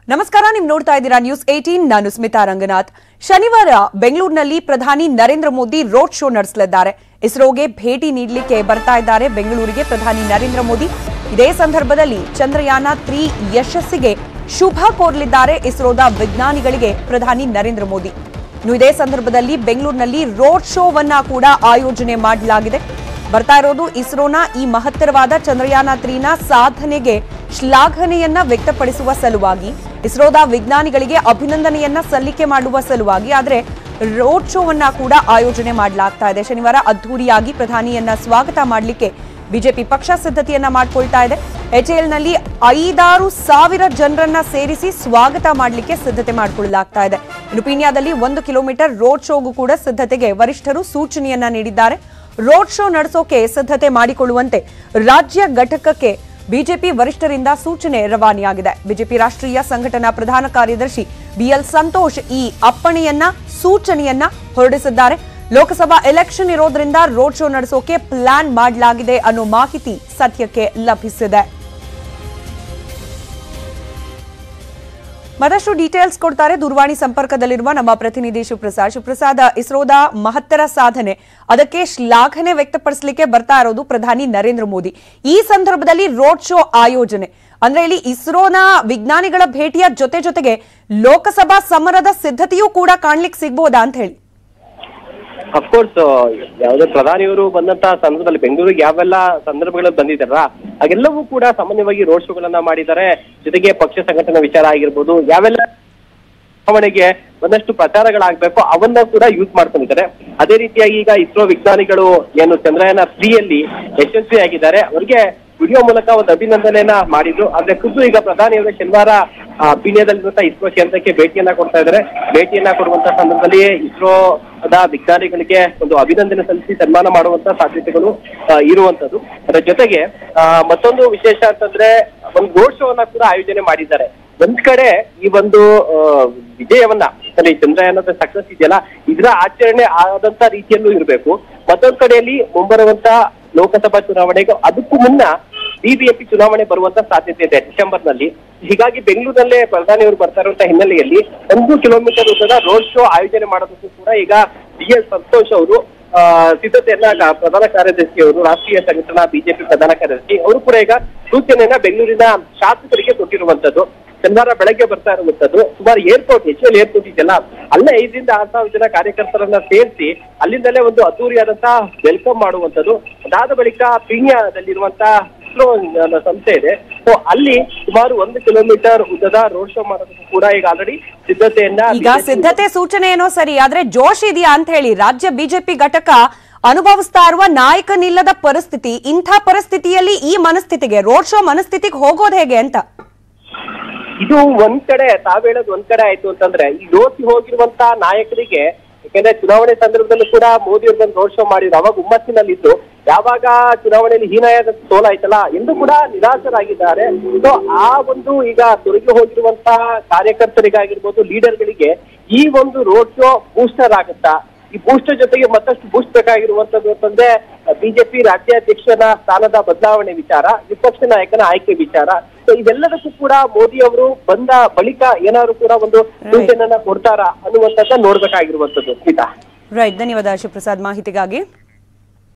ನಮಸ್ಕಾರ ನೀವು ನೋಡ್ತಾ ಇದ್ದೀರಾ ನ್ಯೂಸ್ ಏಟೀನ್ ನಾನು ಸ್ಮಿತಾ ರಂಗನಾಥ್ ಶನಿವಾರ ಬೆಂಗಳೂರಿನಲ್ಲಿ ಪ್ರಧಾನಿ ನರೇಂದ್ರ ಮೋದಿ ರೋಡ್ ಶೋ ನಡೆಸಲಿದ್ದಾರೆ ಇಸ್ರೋಗೆ ಭೇಟಿ ನೀಡಲಿಕ್ಕೆ ಬರ್ತಾ ಇದ್ದಾರೆ ಬೆಂಗಳೂರಿಗೆ ಪ್ರಧಾನಿ ನರೇಂದ್ರ ಮೋದಿ ಇದೇ ಸಂದರ್ಭದಲ್ಲಿ ಚಂದ್ರಯಾನ ತ್ರೀ ಯಶಸ್ಸಿಗೆ ಶುಭ ಕೋರಲಿದ್ದಾರೆ ಇಸ್ರೋದ ವಿಜ್ಞಾನಿಗಳಿಗೆ ಪ್ರಧಾನಿ ನರೇಂದ್ರ ಮೋದಿ ಇನ್ನು ಇದೇ ಸಂದರ್ಭದಲ್ಲಿ ಬೆಂಗಳೂರಿನಲ್ಲಿ ರೋಡ್ ಶೋವನ್ನ ಕೂಡ ಆಯೋಜನೆ ಮಾಡಲಾಗಿದೆ ಬರ್ತಾ ಇರೋದು ಇಸ್ರೋನ ಈ ಮಹತ್ತರವಾದ ಚಂದ್ರಯಾನ ತ್ರೀನ ಸಾಧನೆಗೆ ಶ್ಲಾಘನೆಯನ್ನ ವ್ಯಕ್ತಪಡಿಸುವ ಸಲುವಾಗಿ ಇಸ್ರೋದ ವಿಜ್ಞಾನಿಗಳಿಗೆ ಅಭಿನಂದನೆಯನ್ನ ಸಲ್ಲಿಕೆ ಮಾಡುವ ಸಲುವಾಗಿ ಆದರೆ ರೋಡ್ ಶೋವನ್ನ ಕೂಡ ಆಯೋಜನೆ ಮಾಡಲಾಗ್ತಾ ಇದೆ ಶನಿವಾರ ಅದ್ದೂರಿಯಾಗಿ ಪ್ರಧಾನಿಯನ್ನ ಸ್ವಾಗತ ಮಾಡಲಿಕ್ಕೆ ಬಿಜೆಪಿ ಪಕ್ಷ ಸಿದ್ಧತೆಯನ್ನ ಮಾಡ್ಕೊಳ್ತಾ ಇದೆ ಎಚ್ಎಲ್ನಲ್ಲಿ ಐದಾರು ಸಾವಿರ ಜನರನ್ನ ಸೇರಿಸಿ ಸ್ವಾಗತ ಮಾಡಲಿಕ್ಕೆ ಸಿದ್ಧತೆ ಮಾಡಿಕೊಳ್ಳಲಾಗ್ತಾ ಇದೆ ಇನ್ನು ಪೀಣ್ಯದಲ್ಲಿ ಒಂದು ಕಿಲೋಮೀಟರ್ ರೋಡ್ ಶೋಗೂ ಕೂಡ ಸಿದ್ಧತೆಗೆ ವರಿಷ್ಠರು ಸೂಚನೆಯನ್ನ ನೀಡಿದ್ದಾರೆ ರೋಡ್ ಶೋ ನಡೆಸೋಕೆ ಸಿದ್ಧತೆ ಮಾಡಿಕೊಳ್ಳುವಂತೆ ರಾಜ್ಯ ಘಟಕಕ್ಕೆ ಬಿಜೆಪಿ ವರಿಷ್ಠರಿಂದ ಸೂಚನೆ ರವಾನೆಯಾಗಿದೆ ಬಿಜೆಪಿ ರಾಷ್ಟ್ರೀಯ ಸಂಘಟನಾ ಪ್ರಧಾನ ಕಾರ್ಯದರ್ಶಿ ಬಿಎಲ್ ಸಂತೋಷ್ ಈ ಅಪ್ಪಣೆಯನ್ನ ಸೂಚನೆಯನ್ನ ಹೊರಡಿಸಿದ್ದಾರೆ ಲೋಕಸಭಾ ಎಲೆಕ್ಷನ್ ಇರೋದ್ರಿಂದ ರೋಡ್ ಶೋ ನಡೆಸೋಕೆ ಪ್ಲಾನ್ ಮಾಡಲಾಗಿದೆ ಅನ್ನೋ ಮಾಹಿತಿ ಸದ್ಯಕ್ಕೆ ಲಭಿಸಿದೆ ಮತ್ತಷ್ಟು ಡೀಟೇಲ್ಸ್ ಕೊಡ್ತಾರೆ ದೂರವಾಣಿ ಸಂಪರ್ಕದಲ್ಲಿರುವ ನಮ್ಮ ಪ್ರತಿನಿಧಿ ಶಿವಪ್ರಸಾದ್ ಶಿವಪ್ರಸಾದ್ ಇಸ್ರೋದ ಮಹತ್ತರ ಸಾಧನೆ ಅದಕ್ಕೆ ಶ್ಲಾಘನೆ ವ್ಯಕ್ತಪಡಿಸಲಿಕ್ಕೆ ಬರ್ತಾ ಇರೋದು ಪ್ರಧಾನಿ ನರೇಂದ್ರ ಮೋದಿ ಈ ಸಂದರ್ಭದಲ್ಲಿ ರೋಡ್ ಶೋ ಆಯೋಜನೆ ಅಂದ್ರೆ ಇಲ್ಲಿ ಇಸ್ರೋನ ವಿಜ್ಞಾನಿಗಳ ಭೇಟಿಯ ಜೊತೆ ಜೊತೆಗೆ ಲೋಕಸಭಾ ಸಮರದ ಸಿದ್ಧತೆಯೂ ಕೂಡ ಕಾಣ್ಲಿಕ್ಕೆ ಸಿಗ್ಬೋದಾ ಅಂತ ಹೇಳಿ ಅಫ್ಕೋರ್ಸ್ ಯಾವುದೇ ಪ್ರಧಾನಿಯವರು ಬಂದಂತಹ ಸಂದರ್ಭದಲ್ಲಿ ಬೆಂಗಳೂರಿಗೆ ಯಾವೆಲ್ಲ ಸಂದರ್ಭಗಳಲ್ಲಿ ಬಂದಿದ್ದಾರ ಹಾಗೆಲ್ಲವೂ ಕೂಡ ಸಾಮಾನ್ಯವಾಗಿ ರೋಡ್ ಶೋಗಳನ್ನ ಮಾಡಿದ್ದಾರೆ ಜೊತೆಗೆ ಪಕ್ಷ ಸಂಘಟನಾ ವಿಚಾರ ಆಗಿರ್ಬೋದು ಯಾವೆಲ್ಲ ಚುನಾವಣೆಗೆ ಒಂದಷ್ಟು ಪ್ರಚಾರಗಳಾಗಬೇಕು ಅವನ್ನ ಕೂಡ ಯೂಸ್ ಮಾಡ್ಕೊಂಡಿದ್ದಾರೆ ಅದೇ ರೀತಿಯಾಗಿ ಈಗ ಇಸ್ರೋ ವಿಜ್ಞಾನಿಗಳು ಏನು ಚಂದ್ರಯಾನ ತ್ರೀಯಲ್ಲಿ ಯಶಸ್ವಿಯಾಗಿದ್ದಾರೆ ಅವರಿಗೆ ವಿಡಿಯೋ ಮೂಲಕ ಒಂದು ಅಭಿನಂದನೆಯನ್ನ ಮಾಡಿದ್ರು ಆದ್ರೆ ಖುದ್ದು ಈಗ ಪ್ರಧಾನಿಯವರು ಶನಿವಾರ ಆ, ಪೀಣ್ಯದಲ್ಲಿರುವಂತಹ ಇಸ್ರೋ ಕೇಂದ್ರಕ್ಕೆ ಭೇಟಿಯನ್ನ ಕೊಡ್ತಾ ಇದ್ದಾರೆ ಭೇಟಿಯನ್ನ ಕೊಡುವಂತ ಸಂದರ್ಭದಲ್ಲಿ ಇಸ್ರೋದ ವಿಜ್ಞಾನಿಗಳಿಗೆ ಒಂದು ಅಭಿನಂದನೆ ಸಲ್ಲಿಸಿ ಸನ್ಮಾನ ಮಾಡುವಂತ ಸಾಧ್ಯತೆಗಳು ಆ, ಇರುವಂತದ್ದು ಅದರ ಜೊತೆಗೆ ಆ, ಮತ್ತೊಂದು ವಿಶೇಷ ಅಂತಂದ್ರೆ ಒಂದು ರೋಡ್ ಶೋ ಅನ್ನ ಕೂಡ ಆಯೋಜನೆ ಮಾಡಿದ್ದಾರೆ ಒಂದ್ ಕಡೆ ಈ ಒಂದು ಆ, ವಿಜಯವನ್ನ ಅಂದ್ರೆ ಈ ಚಂದ್ರಯಾನದ ಸಕ್ಸಸ್ ಇದೆಯಲ್ಲ ಇದರ ಆಚರಣೆ ಆದಂತ ರೀತಿಯಲ್ಲೂ ಇರಬೇಕು ಮತ್ತೊಂದ್ ಕಡೆಯಲ್ಲಿ ಮುಂಬರುವಂತ ಲೋಕಸಭಾ ಚುನಾವಣೆಗೆ ಅದಕ್ಕೂ ಮುನ್ನ ಬಿಬಿಎಂಪಿ ಚುನಾವಣೆ ಬರುವಂತ ಸಾಧ್ಯತೆ ಇದೆ ಡಿಸೆಂಬರ್ ನಲ್ಲಿ ಹೀಗಾಗಿ ಬೆಂಗಳೂರಿನಲ್ಲೇ ಪ್ರಧಾನಿಯವರು ಬರ್ತಾ ಇರುವಂತ ಹಿನ್ನೆಲೆಯಲ್ಲಿ ಒಂದು ಕಿಲೋಮೀಟರ್ ಉದ್ದದ ರೋಡ್ ಶೋ ಆಯೋಜನೆ ಮಾಡೋದಕ್ಕೂ ಕೂಡ ಈಗ ಡಿ ಎಲ್ ಸಂತೋಷ್ ಅವರು ಆ, ಸಿದ್ಧತೆಯನ್ನ ಕ- ಪ್ರಧಾನ ಕಾರ್ಯದರ್ಶಿ ಅವರು ರಾಷ್ಟ್ರೀಯ ಸಂಘಟನಾ ಬಿಜೆಪಿ ಪ್ರಧಾನ ಕಾರ್ಯದರ್ಶಿ ಅವರು ಕೂಡ ಈಗ ಸೂಚನೆಯನ್ನ ಬೆಂಗಳೂರಿನ ಶಾಸಕರಿಗೆ ಕೊಟ್ಟಿರುವಂತದ್ದು ಶನಿವಾರ ಬೆಳಗ್ಗೆ ಬರ್ತಾ ಇರುವಂತದ್ದು ಸುಮಾರು ಏರ್ಪೋರ್ಟ್ ಎಚ್ ಎಲ್ ಏರ್ಪೋರ್ಟ್ ಇದೆಯಲ್ಲ ಅಲ್ಲೇ ಐದರಿಂದ ಆರು ಸಾವಿರ ಜನ ಕಾರ್ಯಕರ್ತರನ್ನ ಸೇರಿಸಿ ಅಲ್ಲಿಂದಲೇ ಒಂದು ಅದ್ದೂರಿಯಾದಂತಹ ವೆಲ್ಕಮ್ ಮಾಡುವಂತದ್ದು ಅದಾದ ಬಳಿಕ ಪೀಣ್ಯದಲ್ಲಿರುವಂತಹ ಇಸ್ರೋ ಅನ್ನೋ ಸಂಸ್ಥೆ ಇದೆ ಸೊ ಅಲ್ಲಿ ಸುಮಾರು ಒಂದು ಕಿಲೋಮೀಟರ್ ಉದ್ದದ ರೋಡ್ ಶೋ ಮಾಡೋದಕ್ಕೂ ಕೂಡ ಈಗ ಆಲ್ರೆಡಿ ಸಿದ್ಧತೆಯನ್ನ ಈಗ ಸಿದ್ಧತೆ ಸೂಚನೆ ಏನೋ ಸರಿ ಆದ್ರೆ ಜೋಶ್ ಇದೆಯಾ ಅಂತ ಹೇಳಿ ರಾಜ್ಯ ಬಿಜೆಪಿ ಘಟಕ ಅನುಭವಿಸ್ತಾ ಇರುವ ನಾಯಕನಿಲ್ಲದ ಪರಿಸ್ಥಿತಿ ಇಂಥ ಪರಿಸ್ಥಿತಿಯಲ್ಲಿ ಈ ಮನಸ್ಥಿತಿಗೆ ರೋಡ್ ಶೋ ಮನಸ್ಥಿತಿಗೆ ಹೋಗೋದು ಹೇಗೆ ಅಂತ ಇದು ಒಂದ್ ಕಡೆ ತಾವ್ ಹೇಳೋದು ಒಂದ್ ಕಡೆ ಆಯ್ತು ಅಂತಂದ್ರೆ ಈ ಯೋಚಿ ಹೋಗಿರುವಂತ ನಾಯಕರಿಗೆ ಯಾಕಂದ್ರೆ ಚುನಾವಣೆ ಸಂದರ್ಭದಲ್ಲೂ ಕೂಡ ಮೋದಿ ಅವರು ಬಂದು ರೋಡ್ ಶೋ ಮಾಡಿದ್ರು ಅವಾಗ ಹುಮ್ಮಸ್ಸಿನಲ್ಲಿದ್ದು ಯಾವಾಗ ಚುನಾವಣೆಯಲ್ಲಿ ಹೀನಾಯದ ಸೋಲಾಯ್ತಲ್ಲ ಎಂದು ಕೂಡ ನಿರಾಶರಾಗಿದ್ದಾರೆ ಸೊ ಆ ಒಂದು ಈಗ ತೊಡಗಿ ಹೋಗಿರುವಂತಹ ಕಾರ್ಯಕರ್ತರಿಗಾಗಿರ್ಬೋದು ಲೀಡರ್ಗಳಿಗೆ ಈ ಒಂದು ರೋಡ್ ಶೋ ಬೂಸ್ಟರ್ ಆಗುತ್ತಾ ಈ ಬೂಸ್ಟರ್ ಜೊತೆಗೆ ಮತ್ತಷ್ಟು ಬೂಸ್ಟ್ ಬೇಕಾಗಿರುವಂತದ್ದು ಅಂತಂದ್ರೆ ಬಿಜೆಪಿ ರಾಜ್ಯಾಧ್ಯಕ್ಷನ ಸ್ಥಾನದ ಬದಲಾವಣೆ ವಿಚಾರ ವಿಪಕ್ಷ ನಾಯಕನ ಆಯ್ಕೆ ವಿಚಾರ ಸೊ ಇವೆಲ್ಲದಕ್ಕೂ ಕೂಡ ಮೋದಿ ಅವರು ಬಂದ ಬಳಿಕ ಏನಾದ್ರು ಕೂಡ ಒಂದು ಸೂಚನೆಯನ್ನ ಕೊಡ್ತಾರಾ ಅನ್ನುವಂಥದ್ದನ್ನ ನೋಡ್ಬೇಕಾಗಿರುವಂತದ್ದು ಸ್ಮಿತಾ ರೈಟ್ ಧನ್ಯವಾದ ಶಿವಪ್ರಸಾದ್ ಮಾಹಿತಿಗಾಗಿ